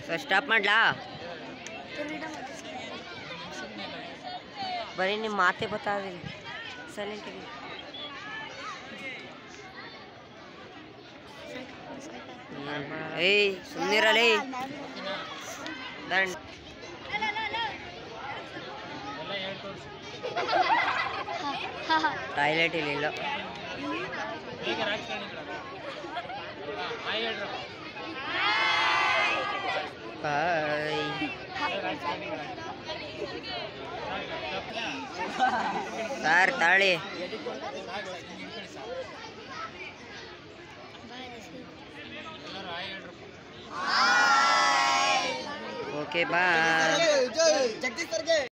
sir stop ಮಾಡ್ಲಾ ಬರೀ ನಿಮ್ಮ ಮಾತೆ ಬತ್ತಾದಿಲ್ಲ ಸೈಲೆಂಟ್ ಇರಿ ಏಯ್ ಸುಮ್ಮನಿರಲೇ ದಂಡ್ ಟಾಯ್ಲೆಟ್ ಇಲ್ಲ ಬಾಯ್ ಸರ್ ತಾಳಿ ಓಕೆ ಬಾಯ್ ಜಗದೀಶ್ ಸರ್ಗೆ